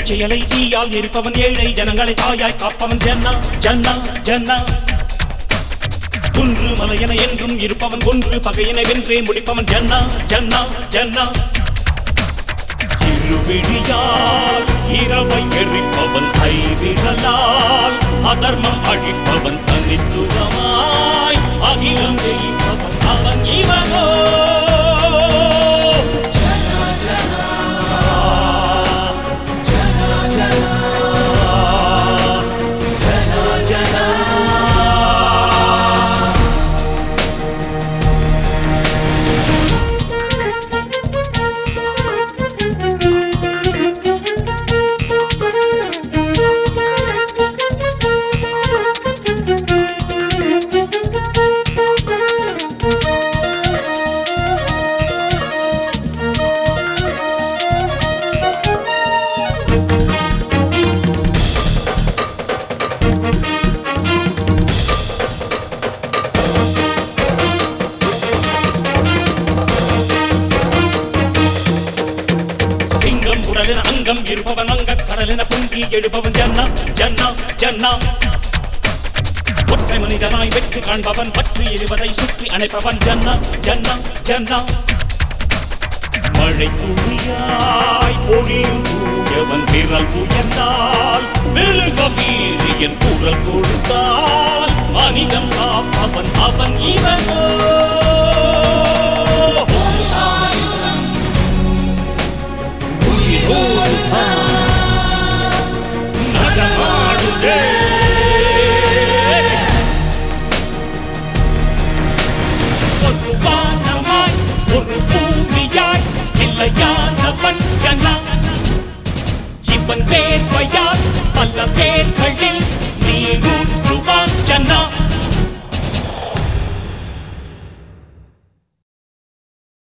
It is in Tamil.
செயலை தீயால் எரிப்பவன் ஏழை ஜனங்களை தாயாய் காப்பவன் ஜன்னா ஜன்னா ஜன்னா குன்று மலையென என்றும் இருப்பவன் கொன்று பகையினை வென்றே முடிப்பவன் ஜன்னா ஜன்னா ஜன்னா சிறுவிழியால் இரவை எரிப்பவன் கைவிரலால் அதர்மம் அழிப்பவன் தனித்துவமாய் அகிலம் ஜெயிப்பவன் அவன் இவனோ சிங்கம் உடலின் அங்கம் இருப்பவன் அங்க கடலின பொங்கி எழுப்பவன் ஜன்னா ஜன்னா ஜன்னா ஒற்றை மனிதனாய் வெற்றி காண்பவன் பற்றி எரிவதை சுற்றி அணைப்பவன் ஜன்னா ஜன்னா ஜன்னா மழை துளியாய் பொழியும் தூயவன் விரல் உயர்ந்தால் மிருக வீரியன் குரல் கொடுத்தால் மனிதம் காப்பவன் அவன் இவனோ